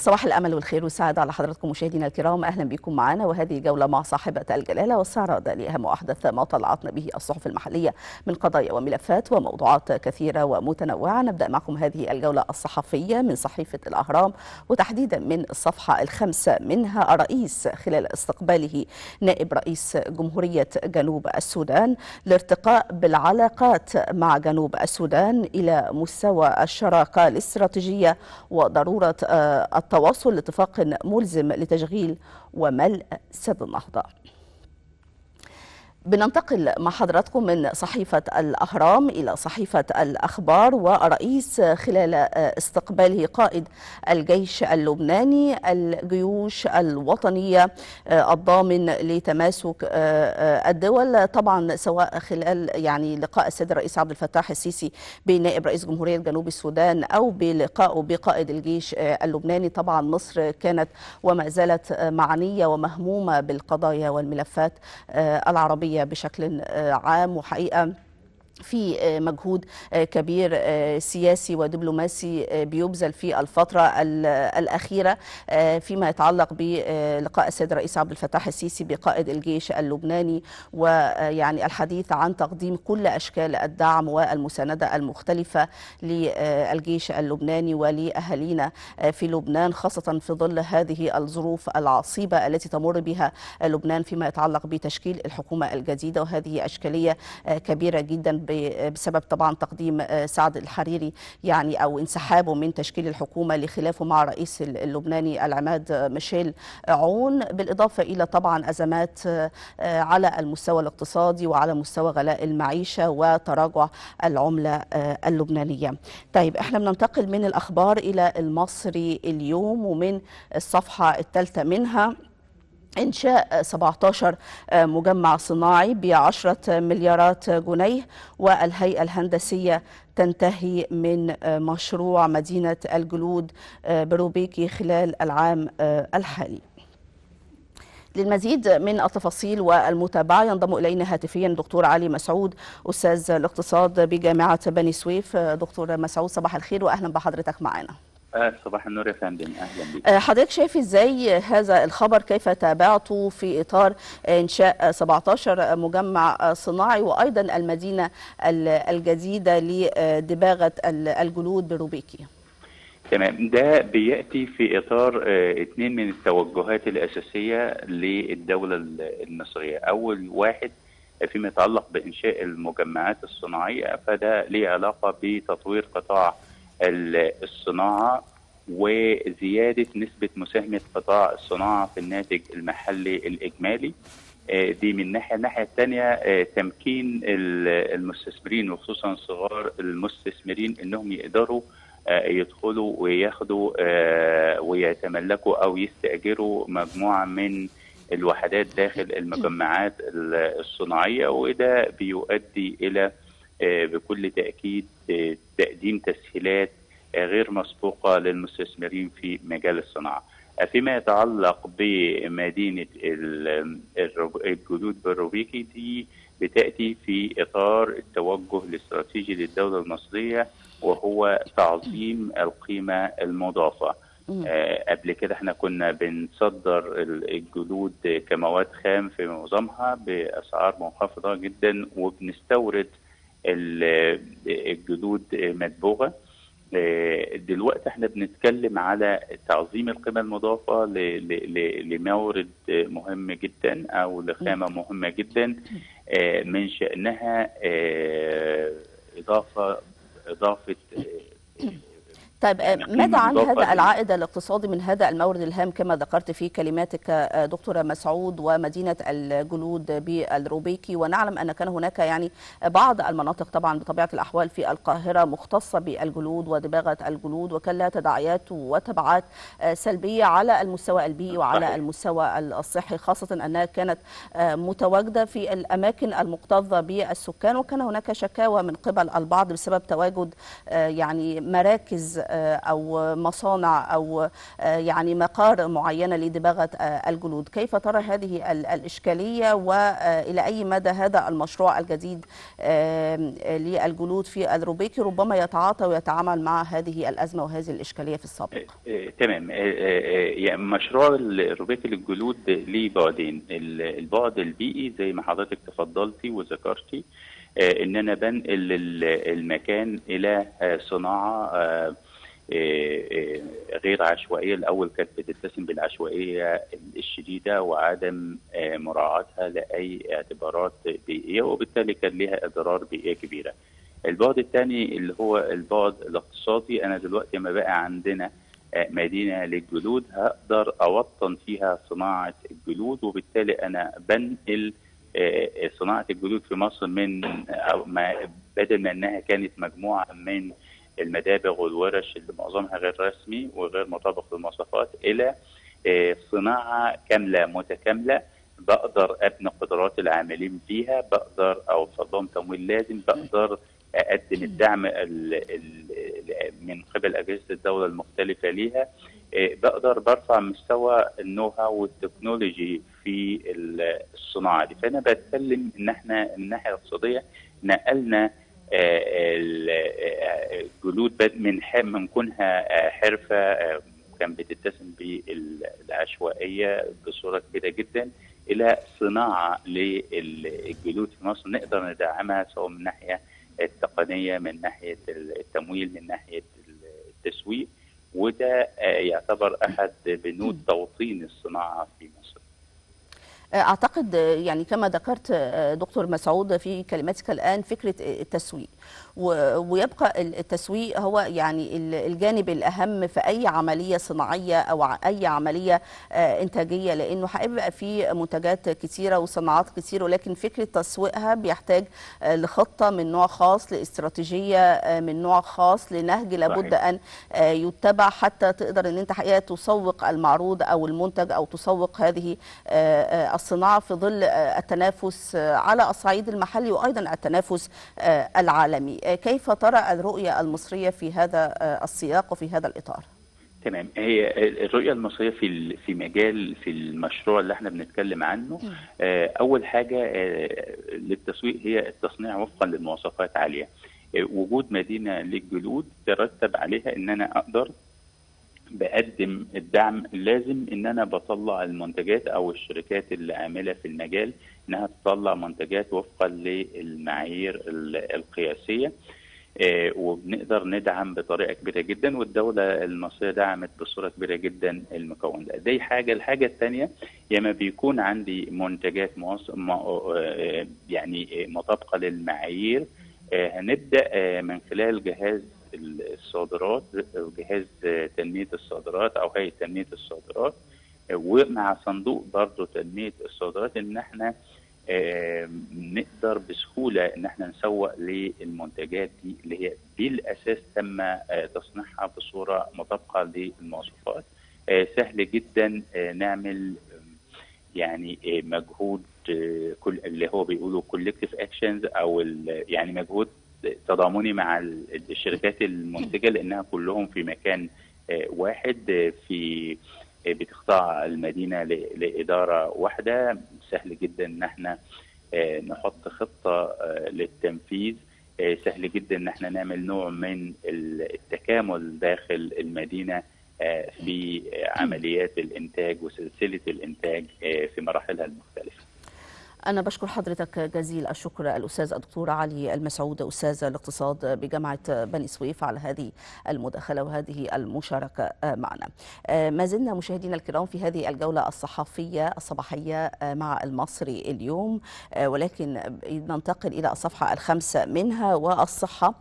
صباح الأمل والخير والسعادة على حضراتكم مشاهدينا الكرام أهلا بكم معنا وهذه جولة مع صاحبة الجلالة واستعراض لأهم وأحدث ما طلعتنا به الصحف المحلية من قضايا وملفات وموضوعات كثيرة ومتنوعة نبدأ معكم هذه الجولة الصحفية من صحيفة الأهرام وتحديدا من الصفحة الخامسة منها رئيس خلال استقباله نائب رئيس جمهورية جنوب السودان الارتقاء بالعلاقات مع جنوب السودان إلى مستوى الشراكة الاستراتيجية وضرورة التواصل لاتفاق ملزم لتشغيل وملء سد النهضة بننتقل مع حضراتكم من صحيفة الأهرام إلى صحيفة الأخبار ورئيس خلال استقباله قائد الجيش اللبناني الجيوش الوطنية الضامن لتماسك الدول طبعا سواء خلال يعني لقاء السيد الرئيس عبد الفتاح السيسي بنائب رئيس جمهورية جنوب السودان أو بلقائه بقائد الجيش اللبناني طبعا مصر كانت وما زالت معنية ومهمومة بالقضايا والملفات العربية بشكل عام وحقيقة في مجهود كبير سياسي ودبلوماسي بيبذل في الفترة الأخيرة فيما يتعلق بلقاء السيد الرئيس عبد الفتاح السيسي بقائد الجيش اللبناني ويعني الحديث عن تقديم كل أشكال الدعم والمساندة المختلفة للجيش اللبناني ولأهالينا في لبنان خاصة في ظل هذه الظروف العصيبة التي تمر بها لبنان فيما يتعلق بتشكيل الحكومة الجديدة وهذه أشكالية كبيرة جدا بسبب طبعا تقديم سعد الحريري يعني او انسحابه من تشكيل الحكومه لخلافه مع الرئيس اللبناني العماد ميشيل عون بالاضافه الى طبعا ازمات على المستوى الاقتصادي وعلى مستوى غلاء المعيشه وتراجع العمله اللبنانيه. طيب احنا بننتقل من الاخبار الى المصري اليوم ومن الصفحه الثالثه منها إنشاء 17 مجمع صناعي بعشرة مليارات جنيه والهيئة الهندسية تنتهي من مشروع مدينة الجلود بروبيكي خلال العام الحالي للمزيد من التفاصيل والمتابعة ينضم إلينا هاتفيا دكتور علي مسعود أستاذ الاقتصاد بجامعة بني سويف دكتور مسعود صباح الخير وأهلا بحضرتك معنا آه صباح النور يا فندم اهلا بك حضرتك شايف ازاي هذا الخبر كيف تابعته في اطار انشاء 17 مجمع صناعي وايضا المدينه الجديده لدباغه الجلود بروبيكي تمام ده بياتي في اطار اثنين من التوجهات الاساسيه للدوله المصريه اول واحد فيما يتعلق بانشاء المجمعات الصناعيه فده ليه علاقه بتطوير قطاع الصناعة وزيادة نسبة مساهمة قطاع الصناعة في الناتج المحلي الإجمالي دي من ناحية الناحية الثانية تمكين المستثمرين وخصوصا صغار المستثمرين انهم يقدروا يدخلوا وياخدوا ويتملكوا او يستأجروا مجموعة من الوحدات داخل المجمعات الصناعية وده بيؤدي إلى بكل تأكيد تقديم تسهيلات غير مسبوقة للمستثمرين في مجال الصناعة فيما يتعلق بمدينة الجلود بالروبيكي دي بتأتي في إطار التوجه الاستراتيجي للدولة المصرية وهو تعظيم القيمة المضافة آه قبل كده احنا كنا بنصدر الجلود كمواد خام في معظمها بأسعار منخفضة جدا وبنستورد الجلود مدبوغه دلوقتي احنا بنتكلم على تعظيم القيمه المضافه لمورد مهم جدا او لخامه مهمه جدا من شانها اضافه اضافه طيب ماذا عن هذا العائد الاقتصادي من هذا المورد الهام كما ذكرت في كلماتك دكتورة مسعود ومدينة الجلود بالروبيكي ونعلم أن كان هناك يعني بعض المناطق طبعا بطبيعة الأحوال في القاهرة مختصة بالجلود ودباغة الجلود وكان لها تداعيات وتبعات سلبية على المستوى البيئي وعلى المستوى الصحي خاصة أنها كانت متواجدة في الأماكن المكتظة بالسكان وكان هناك شكاوى من قبل البعض بسبب تواجد يعني مراكز أو مصانع أو يعني مقار معينة لدباغة الجلود كيف ترى هذه الإشكالية وإلى أي مدى هذا المشروع الجديد للجلود في الروبيكي ربما يتعاطى ويتعامل مع هذه الأزمة وهذه الإشكالية في السابق تمام يعني مشروع الروبيكي للجلود ليه بعدين البعد البيئي زي ما حضرتك تفضلتي وذكرتي ان انا بنقل المكان الى صناعه غير عشوائيه الاول كانت بتتسم بالعشوائيه الشديده وعدم مراعاتها لاي اعتبارات بيئيه وبالتالي كان لها اضرار بيئيه كبيره. البعد الثاني اللي هو البعد الاقتصادي انا دلوقتي ما بقى عندنا مدينه للجلود هقدر اوطن فيها صناعه الجلود وبالتالي انا بنقل صناعه الجلود في مصر من أو ما بدل ما انها كانت مجموعه من المدابغ والورش اللي معظمها غير رسمي وغير مطابق للمواصفات الى صناعه كامله متكامله بقدر ابني قدرات العاملين فيها بقدر اوصل لهم تمويل لازم بقدر اقدم الدعم ال ال من قبل اجهزه الدوله المختلفه ليها بقدر برفع مستوى النو هاو والتكنولوجي في الصناعه دي فانا بتكلم ان احنا من الناحيه الاقتصاديه نقلنا الجلود من من كونها حرفه كان بتتسم بالعشوائيه بصوره كبيره جدا الى صناعه للجلود في مصر نقدر ندعمها سواء من الناحيه التقنيه من ناحيه التمويل من ناحيه التسويق وده يعتبر احد بنود توطين الصناعه في مصر. اعتقد يعني كما ذكرت دكتور مسعود في كلماتك الان فكره التسويق ويبقى التسويق هو يعني الجانب الاهم في اي عمليه صناعيه او اي عمليه انتاجيه لانه هيبقى في منتجات كثيره وصناعات كثيره ولكن فكره تسويقها بيحتاج لخطه من نوع خاص لاستراتيجيه من نوع خاص لنهج لابد ان يتبع حتى تقدر ان انت حقيقه تسوق المعروض او المنتج او تسوق هذه الصناعه في ظل التنافس على الصعيد المحلي وايضا التنافس العالمي كيف ترى الرؤيه المصريه في هذا السياق وفي هذا الاطار تمام هي الرؤيه المصريه في في مجال في المشروع اللي احنا بنتكلم عنه اول حاجه للتسويق هي التصنيع وفقا للمواصفات عاليه وجود مدينه للجلود ترتب عليها ان انا اقدر بقدم الدعم اللازم ان انا بطلع المنتجات او الشركات اللي عامله في المجال انها تطلع منتجات وفقا للمعايير القياسيه آه وبنقدر ندعم بطريقه كبيره جدا والدوله المصريه دعمت بصوره كبيره جدا المكون ده دي حاجه الحاجه الثانيه لما بيكون عندي منتجات موص... آه يعني مطابقه للمعايير آه هنبدا من خلال جهاز الصادرات جهاز تنميه الصادرات او هيئه تنميه الصادرات ومع صندوق برضه تنميه الصادرات ان احنا نقدر بسهوله ان احنا نسوق للمنتجات دي اللي هي بالاساس تم تصنيعها بصوره مطابقه للمواصفات سهل جدا نعمل يعني مجهود كل اللي هو بيقولوا كولكتيف اكشنز او يعني مجهود تضامني مع الشركات المنتجه لانها كلهم في مكان واحد في بتخضع المدينه لاداره واحده سهل جدا ان احنا نحط خطه للتنفيذ سهل جدا ان احنا نعمل نوع من التكامل داخل المدينه في عمليات الانتاج وسلسله الانتاج في مراحلها المختلفه أنا بشكر حضرتك جزيل الشكر الأستاذ الدكتور علي المسعود أستاذ الاقتصاد بجامعة بني سويف على هذه المداخلة وهذه المشاركة معنا ما زلنا مشاهدينا الكرام في هذه الجولة الصحفية الصباحية مع المصري اليوم ولكن ننتقل إلى الصفحة الخامسة منها والصحة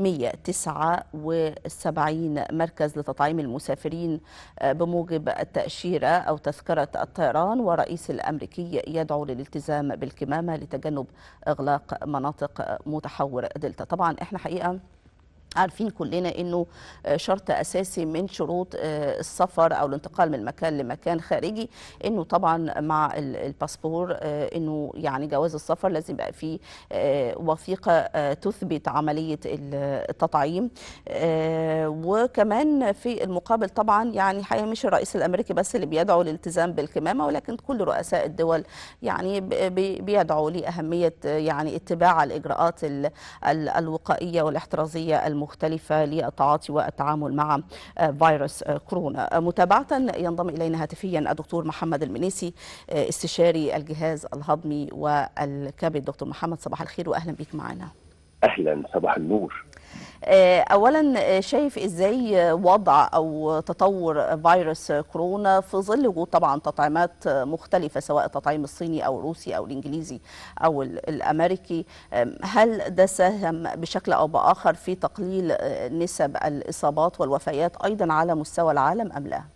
179 مركز لتطعيم المسافرين بموجب التأشيرة أو تذكرة الطيران ورئيس الأمريكي يدعو للالتزام بالكمامة لتجنب إغلاق مناطق متحور دلتا طبعا إحنا حقيقة عارفين كلنا انه شرط اساسي من شروط السفر او الانتقال من مكان لمكان خارجي انه طبعا مع الباسبور انه يعني جواز السفر لازم يبقى فيه وثيقه تثبت عمليه التطعيم وكمان في المقابل طبعا يعني حقيقه مش الرئيس الامريكي بس اللي بيدعو للالتزام بالكمامه ولكن كل رؤساء الدول يعني بيدعوا لاهميه يعني اتباع الاجراءات الوقائيه والاحترازيه المختلفة للتعاطي والتعامل مع فيروس كورونا متابعة ينضم إلينا هاتفيا الدكتور محمد المنيسي استشاري الجهاز الهضمي والكبد دكتور محمد صباح الخير وأهلا بك معنا أهلا صباح النور اولا شايف ازاي وضع او تطور فيروس كورونا في ظل وجود طبعا تطعيمات مختلفه سواء التطعيم الصيني او الروسي او الانجليزي او الامريكي هل ده ساهم بشكل او باخر في تقليل نسب الاصابات والوفيات ايضا على مستوى العالم ام لا؟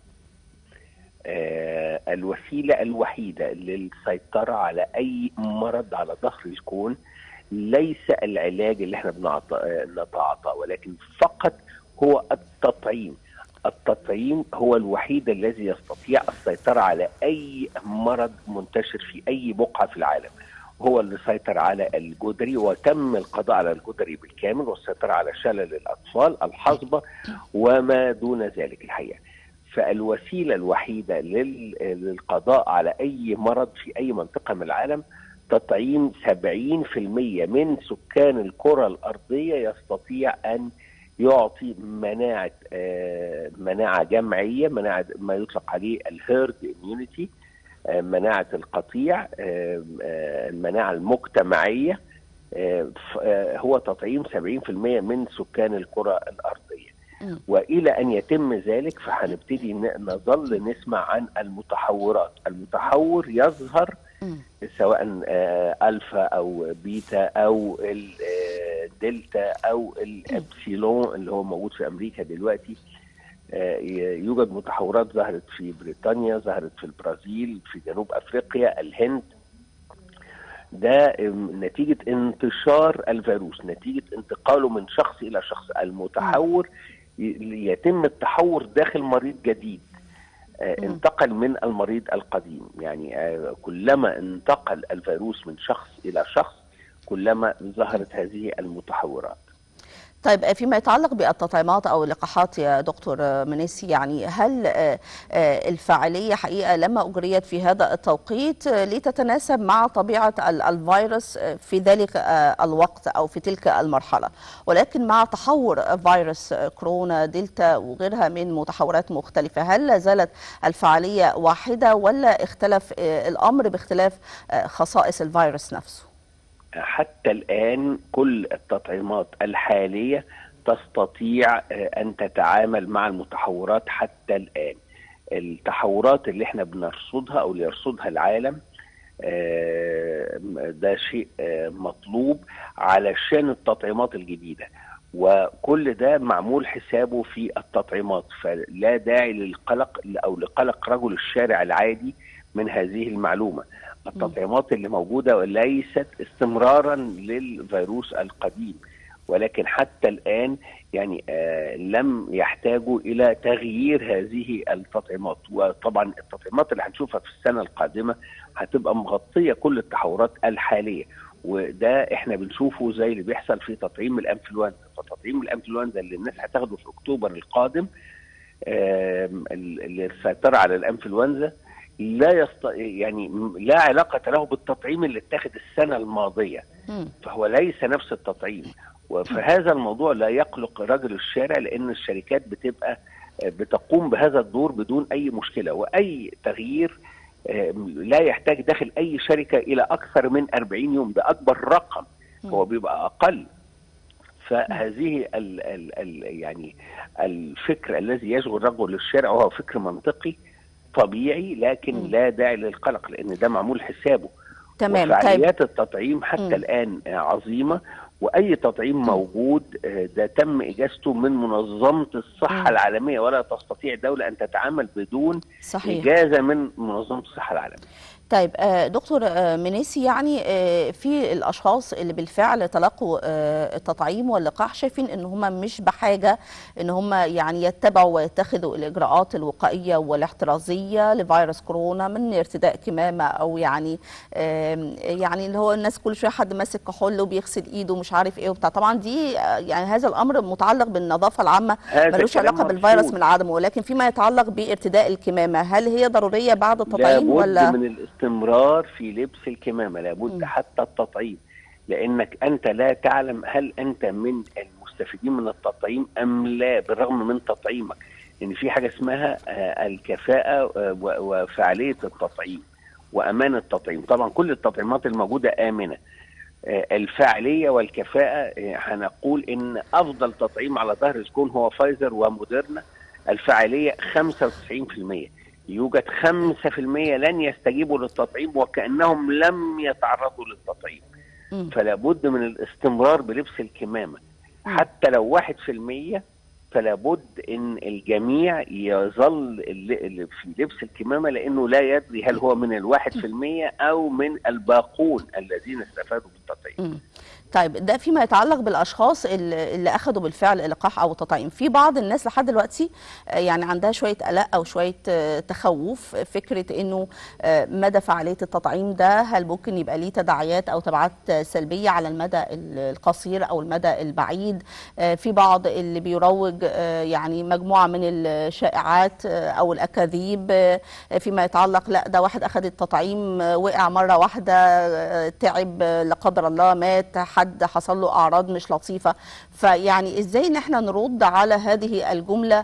آه الوسيله الوحيده للسيطره على اي مرض على ظهر الكون ليس العلاج اللي احنا بنتعاطاه ولكن فقط هو التطعيم التطعيم هو الوحيد الذي يستطيع السيطرة على أي مرض منتشر في أي بقعة في العالم هو اللي سيطر على الجدري وتم القضاء على الجدري بالكامل والسيطرة على شلل الأطفال الحصبة وما دون ذلك الحقيقة فالوسيلة الوحيدة للقضاء على أي مرض في أي منطقة من العالم تطعيم 70% من سكان الكرة الأرضية يستطيع أن يعطي مناعة آه مناعة جمعية مناعة ما يطلق عليه الهيرد immunity آه مناعة القطيع آه المناعة المجتمعية هو تطعيم 70% من سكان الكرة الأرضية والى ان يتم ذلك فهنبتدي نظل نسمع عن المتحورات المتحور يظهر سواء الفا او بيتا او الدلتا او الابسيلون اللي هو موجود في امريكا دلوقتي يوجد متحورات ظهرت في بريطانيا ظهرت في البرازيل في جنوب افريقيا الهند ده نتيجة انتشار الفيروس نتيجة انتقاله من شخص إلى شخص المتحور يتم التحور داخل مريض جديد انتقل من المريض القديم يعني كلما انتقل الفيروس من شخص الى شخص كلما ظهرت هذه المتحورات طيب فيما يتعلق بالتطعيمات او اللقاحات يا دكتور منيسي يعني هل الفاعليه حقيقه لما اجريت في هذا التوقيت لتتناسب مع طبيعه الفيروس في ذلك الوقت او في تلك المرحله ولكن مع تحور فيروس كورونا دلتا وغيرها من متحورات مختلفه هل لا زالت الفاعليه واحده ولا اختلف الامر باختلاف خصائص الفيروس نفسه؟ حتى الآن كل التطعيمات الحالية تستطيع أن تتعامل مع المتحورات حتى الآن التحورات اللي احنا بنرصدها أو اللي يرصدها العالم ده شيء مطلوب علشان التطعيمات الجديدة وكل ده معمول حسابه في التطعيمات فلا داعي للقلق أو لقلق رجل الشارع العادي من هذه المعلومة التطعيمات اللي موجودة ليست استمرارا للفيروس القديم ولكن حتى الآن يعني آه لم يحتاجوا إلى تغيير هذه التطعيمات وطبعا التطعيمات اللي هنشوفها في السنة القادمة هتبقى مغطية كل التحورات الحالية وده احنا بنشوفه زي اللي بيحصل في تطعيم الانفلونزا فتطعيم الانفلونزا اللي الناس هتاخده في اكتوبر القادم آه اللي السيطرة على الانفلونزا لا يست... يعني لا علاقة له بالتطعيم اللي اتخذ السنة الماضية م. فهو ليس نفس التطعيم وفي هذا الموضوع لا يقلق رجل الشارع لأن الشركات بتبقى بتقوم بهذا الدور بدون أي مشكلة وأي تغيير لا يحتاج داخل أي شركة إلى أكثر من 40 يوم ده أكبر رقم هو بيبقى أقل فهذه ال ال ال يعني الفكر الذي يشغل رجل الشارع وهو فكر منطقي طبيعي لكن م. لا داعي للقلق لان ده معمول حسابه تمام وفعاليات طيب. التطعيم حتى م. الان عظيمه واي تطعيم م. موجود ده تم اجازته من منظمه الصحه م. العالميه ولا تستطيع دوله ان تتعامل بدون صحيح. اجازه من منظمه الصحه العالميه طيب دكتور منيسي يعني في الاشخاص اللي بالفعل تلقوا التطعيم واللقاح شايفين ان هم مش بحاجه ان هم يعني يتبعوا ويتخذوا الاجراءات الوقائيه والاحترازيه لفيروس كورونا من ارتداء كمامه او يعني يعني اللي هو الناس كل شويه حد ماسك كحول وبيغسل ايده ومش عارف ايه وبتاع طبعا دي يعني هذا الامر متعلق بالنظافه العامه ملوش علاقه بالفيروس من عدمه ولكن فيما يتعلق بارتداء الكمامه هل هي ضروريه بعد التطعيم ولا من الاستمرار في لبس الكمامه لابد م. حتى التطعيم لانك انت لا تعلم هل انت من المستفيدين من التطعيم ام لا بالرغم من تطعيمك ان يعني في حاجه اسمها الكفاءه وفعاليه التطعيم وامان التطعيم طبعا كل التطعيمات الموجوده امنه الفاعليه والكفاءه هنقول ان افضل تطعيم على ظهر الكون هو فايزر وموديرنا الفاعليه 95% يوجد 5% لن يستجيبوا للتطعيم وكانهم لم يتعرضوا للتطعيم فلا بد من الاستمرار بلبس الكمامه حتى لو 1% فلا بد ان الجميع يظل في لبس الكمامه لانه لا يدري هل هو من الواحد في المية او من الباقون الذين استفادوا بالتطعيم طيب ده فيما يتعلق بالاشخاص اللي اخذوا بالفعل اللقاح او التطعيم في بعض الناس لحد دلوقتي يعني عندها شويه قلق او شويه تخوف فكره انه مدى فعاليه التطعيم ده هل ممكن يبقى ليه تداعيات او تبعات سلبيه على المدى القصير او المدى البعيد في بعض اللي بيروج يعني مجموعه من الشائعات او الاكاذيب فيما يتعلق لا ده واحد اخذ التطعيم وقع مره واحده تعب لا قدر الله مات حد حصل له اعراض مش لطيفه فيعني ازاي ان احنا نرد على هذه الجمله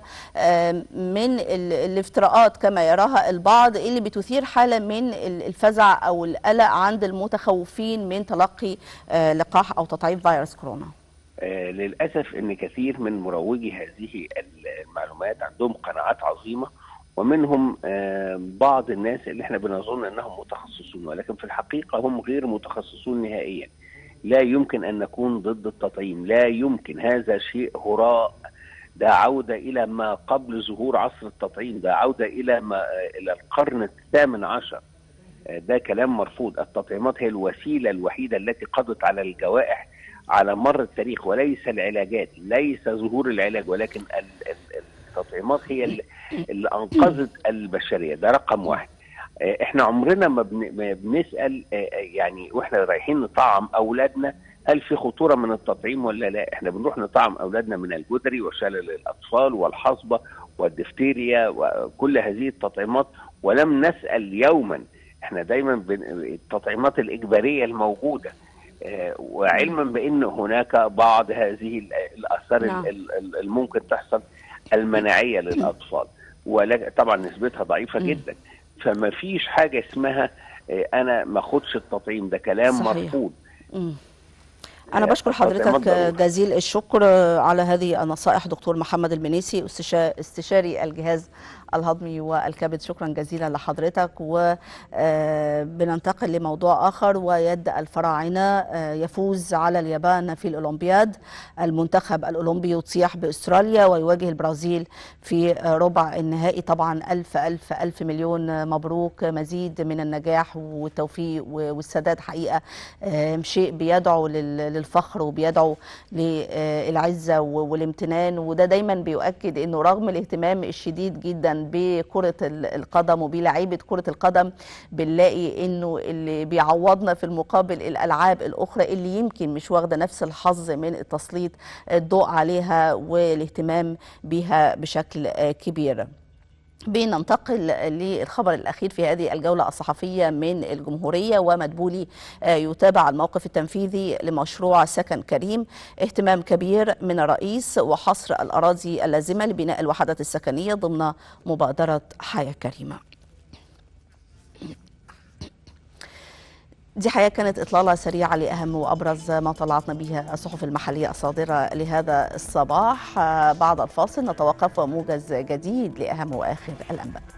من الافتراءات كما يراها البعض اللي بتثير حاله من الفزع او القلق عند المتخوفين من تلقي لقاح او تطعيم فيروس كورونا آه للاسف ان كثير من مروجي هذه المعلومات عندهم قناعات عظيمه ومنهم آه بعض الناس اللي احنا بنظن انهم متخصصون ولكن في الحقيقه هم غير متخصصون نهائيا لا يمكن ان نكون ضد التطعيم لا يمكن هذا شيء هراء ده عوده الى ما قبل ظهور عصر التطعيم ده عوده الى ما الى القرن الثامن عشر ده كلام مرفوض التطعيمات هي الوسيله الوحيده التي قضت على الجوائح على مر التاريخ وليس العلاجات ليس ظهور العلاج ولكن التطعيمات هي اللي انقذت البشريه ده رقم واحد احنا عمرنا ما بنسال يعني واحنا رايحين نطعم اولادنا هل في خطوره من التطعيم ولا لا؟ احنا بنروح نطعم اولادنا من الجدري وشلل الاطفال والحصبه والدفتيريا وكل هذه التطعيمات ولم نسال يوما احنا دايما التطعيمات الاجباريه الموجوده وعلما بان هناك بعض هذه الاثار نعم. الممكن تحصل المناعيه للاطفال ولكن طبعا نسبتها ضعيفه م. جدا فما فيش حاجه اسمها انا ما اخدش التطعيم ده كلام صحيح. مرفوض م. أنا بشكر حضرتك جزيل الشكر على هذه النصائح دكتور محمد المنيسي استشاري الجهاز الهضمي والكبد شكرا جزيلا لحضرتك وبننتقل لموضوع آخر ويد الفراعنة يفوز على اليابان في الأولمبياد المنتخب الأولمبي يطيح بأستراليا ويواجه البرازيل في ربع النهائي طبعا ألف ألف ألف مليون مبروك مزيد من النجاح والتوفيق والسداد حقيقة شيء بيدعو للفخر وبيدعو للعزة والامتنان وده دايما بيؤكد أنه رغم الاهتمام الشديد جدا بكرة القدم وبلعيبة كرة القدم بنلاقي انه اللي بيعوضنا في المقابل الالعاب الاخرى اللي يمكن مش واخدة نفس الحظ من التسليط الضوء عليها والاهتمام بها بشكل كبير بننتقل للخبر الأخير في هذه الجولة الصحفية من الجمهورية ومدبولي يتابع الموقف التنفيذي لمشروع سكن كريم اهتمام كبير من الرئيس وحصر الأراضي اللازمة لبناء الوحدات السكنية ضمن مبادرة حياة كريمة دي حقيقة كانت إطلالة سريعة لأهم وأبرز ما طلعتنا بها الصحف المحلية الصادرة لهذا الصباح بعد الفاصل نتوقف وموجز جديد لأهم وآخر الأنباء